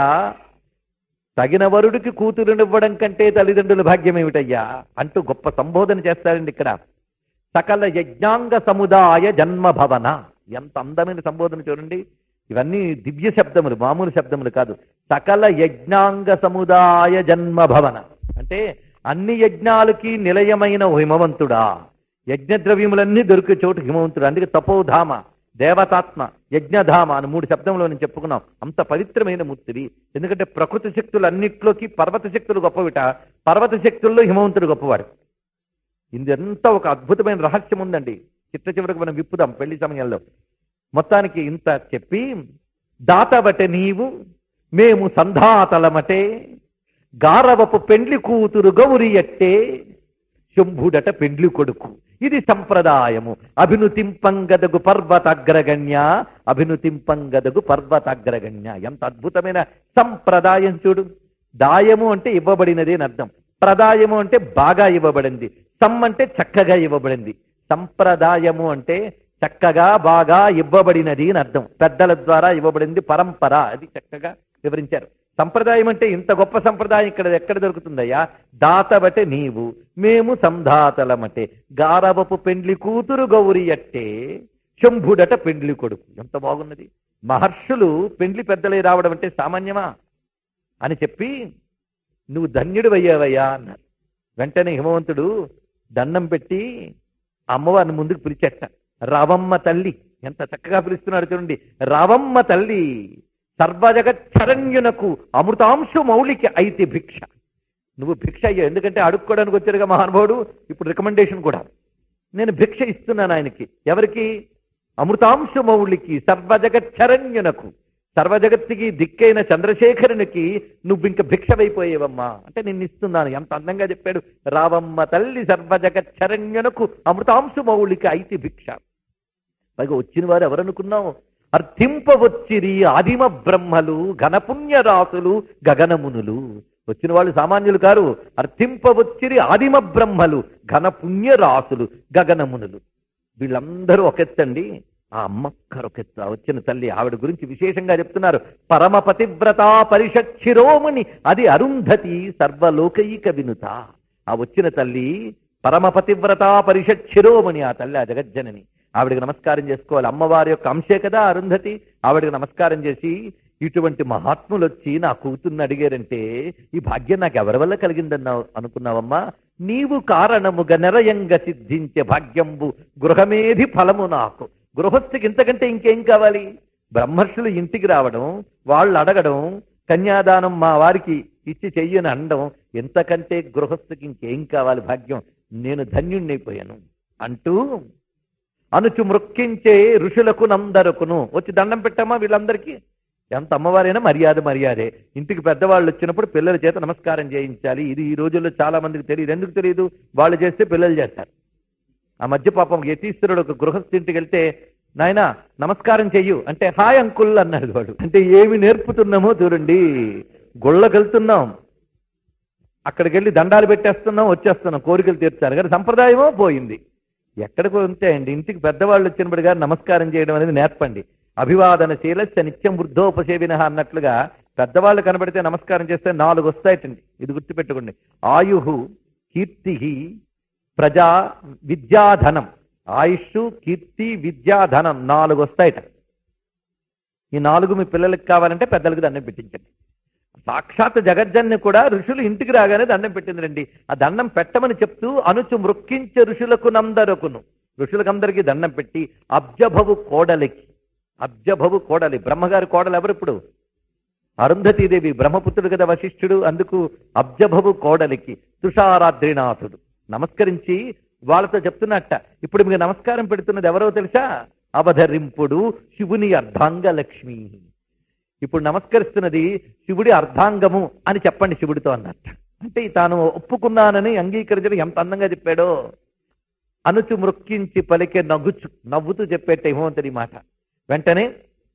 తగిన వరుడికి కూతురునివ్వడం కంటే తల్లిదండ్రుల భాగ్యం ఏమిటయ్యా అంటూ గొప్ప సంబోధన చేస్తారండి ఇక్కడ సకల యజ్ఞాంగ సముదాయ జన్మభవన ఎంత అందమైన సంబోధన చూడండి ఇవన్నీ దివ్య శబ్దములు మామూలు శబ్దములు కాదు సకల యజ్ఞాంగ సముదాయ జన్మభవన అంటే అన్ని యజ్ఞాలకి నిలయమైన ఓ హిమవంతుడా యజ్ఞ ద్రవ్యములన్నీ దొరికే చోటు హిమవంతుడు అందుకే తపోధామ దేవతాత్మ యజ్ఞధామ అని మూడు శబ్దంలో నేను చెప్పుకున్నాం అంత పవిత్రమైన మూర్తివి ఎందుకంటే ప్రకృతి శక్తులు అన్నిట్లోకి పర్వత శక్తులు గొప్పవిట పర్వత శక్తుల్లో హిమవంతుడు గొప్పవాడు ఇందంతా ఒక అద్భుతమైన రహస్యం ఉందండి చిట్ట చివరికి మనం విప్పుదాం పెళ్లి సమయంలో మొత్తానికి ఇంత చెప్పి దాతవటే నీవు మేము సంధాతలమటే గారవపు పెండ్లి కూతురు గౌరి అట్టే శంభుడట పెండ్లి కొడుకు ఇది సంప్రదాయము అభినుతింపంగదగు పర్వతాగ్రగణ్య అభినుతింపంగదగు పర్వతాగ్రగణ్య ఎంత అద్భుతమైన సంప్రదాయం చూడు దాయము అంటే ఇవ్వబడినది అని అర్థం ప్రదాయము అంటే బాగా ఇవ్వబడింది సం అంటే చక్కగా ఇవ్వబడింది సంప్రదాయము అంటే చక్కగా బాగా ఇవ్వబడినది అని అర్థం పెద్దల ద్వారా ఇవ్వబడింది పరంపర అది చక్కగా వివరించారు సంప్రదాయం అంటే ఇంత గొప్ప సంప్రదాయం ఇక్కడ ఎక్కడ దొరుకుతుందయ్యా దాతబటే నీవు మేము సంధాతలమటే గారవపు పెండ్లి కూతురు గౌరి అట్టే శంభుడట పెండ్లి కొడుకు ఎంత బాగున్నది మహర్షులు పెండ్లి పెద్దలై రావడం అంటే సామాన్యమా అని చెప్పి నువ్వు ధన్యుడు అయ్యావయ్యా అన్నారు వెంటనే హిమవంతుడు దండం పెట్టి అమ్మవారిని ముందుకు పిలిచేట రావమ్మ తల్లి ఎంత చక్కగా పిలుస్తున్నాడు చూడండి రావమ్మ తల్లి సర్వజగచ్చరణ్యునకు అమృతాంశు మౌలికి అయితే భిక్ష నువ్వు భిక్ష అయ్యా ఎందుకంటే అడుక్కోవడానికి వచ్చారుగా మహానుభావుడు ఇప్పుడు రికమెండేషన్ కూడా నేను భిక్ష ఇస్తున్నాను ఆయనకి ఎవరికి అమృతాంశు మౌలికి సర్వజగచ్చరణ్యునకు సర్వజగత్తుకి దిక్కైన చంద్రశేఖరునికి నువ్వు ఇంక భిక్షవైపోయేవమ్మా అంటే నిన్ను ఇస్తున్నాను ఎంత అందంగా చెప్పాడు రావమ్మ తల్లి సర్వజగచ్చరణ్యునకు అమృతాంశు మౌలిక అయితే భిక్ష పైగా వచ్చిన వారు ఎవరనుకున్నావు అర్థింపవచ్చిరి ఆదిమ బ్రహ్మలు ఘనపుణ్యరాసులు గగనమునులు వచ్చిన వాళ్ళు సామాన్యులు కారు అర్థింపవచ్చిరి ఆదిమ బ్రహ్మలు ఘనపుణ్యరాసులు గగనమునులు వీళ్ళందరూ ఒకెత్తండి ఆ అమ్మక్కరు ఒకెత్త వచ్చిన తల్లి ఆవిడ గురించి విశేషంగా చెప్తున్నారు పరమ పతివ్రత పరిషత్ శిరోమణి అది అరుంధతి సర్వలోకైక వినుత ఆ వచ్చిన తల్లి పరమ పతివ్రత పరిషత్ శిరోమణి ఆ తల్లి ఆ జగజ్జనని ఆవిడకి నమస్కారం చేసుకోవాలి అమ్మవారి యొక్క అంశే కదా అరుంధతి ఆవిడకి నమస్కారం చేసి ఇటువంటి మహాత్ములు వచ్చి నా కూతుర్ని అడిగారంటే ఈ భాగ్యం నాకు ఎవరి వల్ల కలిగిందన్నావు అనుకున్నావమ్మా నీవు కారణముగా నెరయంగా సిద్ధించే భాగ్యంబు గృహమేధి ఫలము నాకు గృహస్థికి ఇంతకంటే ఇంకేం కావాలి బ్రహ్మర్షులు ఇంటికి రావడం వాళ్ళు అడగడం కన్యాదానం మా వారికి ఇచ్చి చెయ్యని అనడం ఎంతకంటే గృహస్థికి ఇంకేం కావాలి భాగ్యం నేను ధన్యుణ్ణైపోయాను అంటూ అనుచు మృక్కించే ఋషులకు నందరకును వచ్చి దండం పెట్టామా వీళ్ళందరికీ ఎంత అమ్మవారైనా మర్యాద మర్యాదే ఇంటికి పెద్దవాళ్ళు వచ్చినప్పుడు పిల్లల చేత నమస్కారం చేయించాలి ఇది ఈ రోజుల్లో చాలా మందికి తెలియదు ఎందుకు తెలియదు వాళ్ళు చేస్తే పిల్లలు చేస్తారు ఆ మధ్య పాపం యతీశ్వరుడు ఒక గృహస్థ ఇంటికి వెళ్తే నాయన నమస్కారం చెయ్యు అంటే హాయ్ అంకుల్ అన్నాడు వాడు అంటే ఏమి నేర్పుతున్నామో చూడండి గుళ్ళకి వెళ్తున్నాం అక్కడికి వెళ్ళి దండాలు పెట్టేస్తున్నాం వచ్చేస్తున్నాం కోరికలు తీర్చాలి కానీ సంప్రదాయమో పోయింది ఎక్కడికి ఉంటే అండి ఇంటికి పెద్దవాళ్ళు వచ్చినప్పుడు గారు నమస్కారం చేయడం అనేది నేర్పండి అభివాదన శీలస్య నిత్యం వృద్ధోపసేవిన అన్నట్లుగా పెద్దవాళ్ళు కనబడితే నమస్కారం చేస్తే నాలుగు వస్తాయటండి ఇది గుర్తుపెట్టుకోండి ఆయు కీర్తి ప్రజా విద్యాధనం ఆయుష్ కీర్తి విద్యాధనం నాలుగు వస్తాయట ఈ నాలుగు మీ పిల్లలకి కావాలంటే పెద్దలకు దండం పెట్టించండి సాక్షాత్ జగజ్జన్ని కూడా ఋషులు ఇంటికి రాగానే దండం పెట్టిందిరండి ఆ దండం పెట్టమని చెప్తూ అనుచు మృక్కించే ఋషులకు నందరకును ఋషులకందరికీ దండం పెట్టి అబ్జభవు కోడలికి అబ్జభవు కోడలి బ్రహ్మగారి కోడలు ఎవరు ఇప్పుడు అరుంధతీదేవి బ్రహ్మపుత్రుడు కదా వశిష్ఠుడు అందుకు అబ్జభవు కోడలికి తుషారాద్రినాథుడు నమస్కరించి వాళ్ళతో చెప్తున్నట్ట ఇప్పుడు మీకు నమస్కారం పెడుతున్నది ఎవరో తెలుసా అవధరింపుడు శివుని అర్ధాంగ లక్ష్మి ఇప్పుడు నమస్కరిస్తున్నది శివుడి అర్ధాంగము అని చెప్పండి శివుడితో అన్నట్ట అంటే తాను ఒప్పుకున్నానని అంగీకరించడం ఎంత అందంగా చెప్పాడో అనుచు మృక్కించి పలికే నవ్వుచు నవ్వుతూ చెప్పేట హిమవంతుడి మాట వెంటనే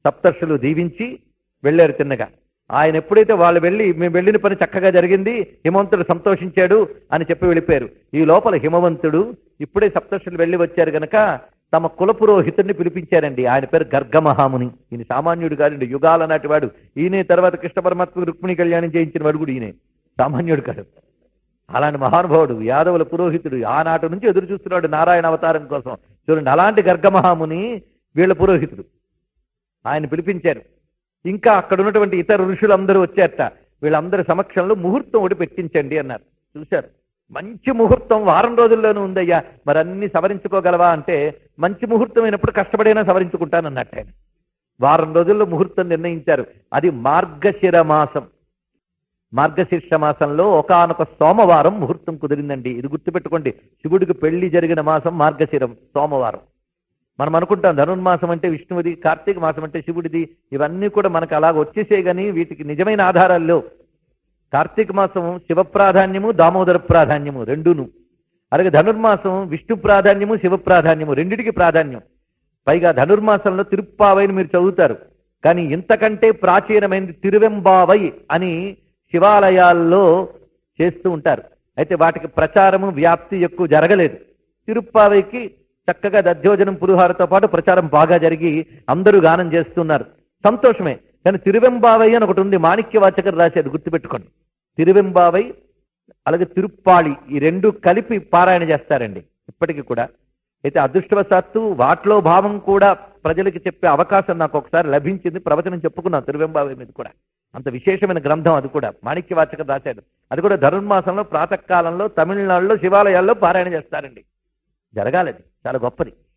సప్తర్షులు దీవించి వెళ్ళారు తిన్నగా ఆయన ఎప్పుడైతే వాళ్ళు వెళ్ళి మేము వెళ్ళిన పని చక్కగా జరిగింది హిమవంతుడు సంతోషించాడు అని చెప్పి వెళ్ళిపోయారు ఈ లోపల హిమవంతుడు ఇప్పుడే సప్తర్షులు వెళ్ళి వచ్చారు గనక తమ కుల పురోహితుడిని పిలిపించారండి ఆయన పేరు గర్గమహాముని ఈయన సామాన్యుడు కాదండి యుగాల నాటి వాడు ఈయనే తర్వాత కృష్ణ పరమాత్మ రుక్మిణి కళ్యాణం చేయించిన వాడు కూడా ఈయనే సామాన్యుడు కాదు అలాంటి మహానుభావుడు యాదవుల పురోహితుడు ఆనాటి నుంచి ఎదురు చూస్తున్నాడు నారాయణ అవతారం కోసం చూడండి అలాంటి గర్గమహాముని వీళ్ళ పురోహితుడు ఆయన పిలిపించారు ఇంకా అక్కడ ఉన్నటువంటి ఇతర ఋషులందరూ వచ్చారట వీళ్ళందరి సమక్షంలో ముహూర్తం ఒకటి పెట్టించండి అన్నారు చూశారు మంచి ముహూర్తం వారం రోజుల్లోనూ ఉందయ్యా మరి అన్ని సవరించుకోగలవా అంటే మంచి ముహూర్తం అయినప్పుడు కష్టపడైనా సవరించుకుంటానన్నట్టు ఆయన వారం రోజుల్లో ముహూర్తం నిర్ణయించారు అది మార్గశిర మాసం మార్గశీర్ష మాసంలో ఒకానొక సోమవారం ముహూర్తం కుదిరిందండి ఇది గుర్తుపెట్టుకోండి శివుడికి పెళ్లి జరిగిన మాసం మార్గశిరం సోమవారం మనం అనుకుంటాం ధనుర్మాసం అంటే విష్ణువుది కార్తీక మాసం అంటే శివుడిది ఇవన్నీ కూడా మనకు అలాగ వచ్చేసే గాని వీటికి నిజమైన ఆధారాలు లేవు కార్తీక మాసం శివ ప్రాధాన్యము దామోదర ప్రాధాన్యము రెండును అలాగే ధనుర్మాసం విష్ణు ప్రాధాన్యము శివ ప్రాధాన్యము రెండిటికి ప్రాధాన్యం పైగా ధనుర్మాసంలో తిరుప్పావైని మీరు చదువుతారు కానీ ఇంతకంటే ప్రాచీనమైనది తిరువెంబావై అని శివాలయాల్లో చేస్తూ ఉంటారు అయితే వాటికి ప్రచారము వ్యాప్తి ఎక్కువ జరగలేదు తిరుప్పావైకి చక్కగా దధ్యోజనం పురుహారతో పాటు ప్రచారం బాగా జరిగి అందరూ గానం చేస్తున్నారు సంతోషమే కానీ తిరువెంబావై అని ఒకటి ఉంది మాణిక్య వాచకర్ రాశారు గుర్తుపెట్టుకోండి తిరువెంబావై అలాగే తిరుప్పాళి ఈ రెండు కలిపి పారాయణ చేస్తారండి ఇప్పటికీ కూడా అయితే అదృష్టవశాత్తు వాటిలో భావం కూడా ప్రజలకి చెప్పే అవకాశం నాకు ఒకసారి లభించింది ప్రవచనం చెప్పుకున్నాను తిరువెంబావై మీద కూడా అంత విశేషమైన గ్రంథం అది కూడా మాణిక్య వాచకం రాశాడు అది కూడా ధనుర్మాసంలో ప్రాతకాలంలో తమిళనాడులో శివాలయాల్లో పారాయణ చేస్తారండి జరగాలి అది చాలా గొప్పది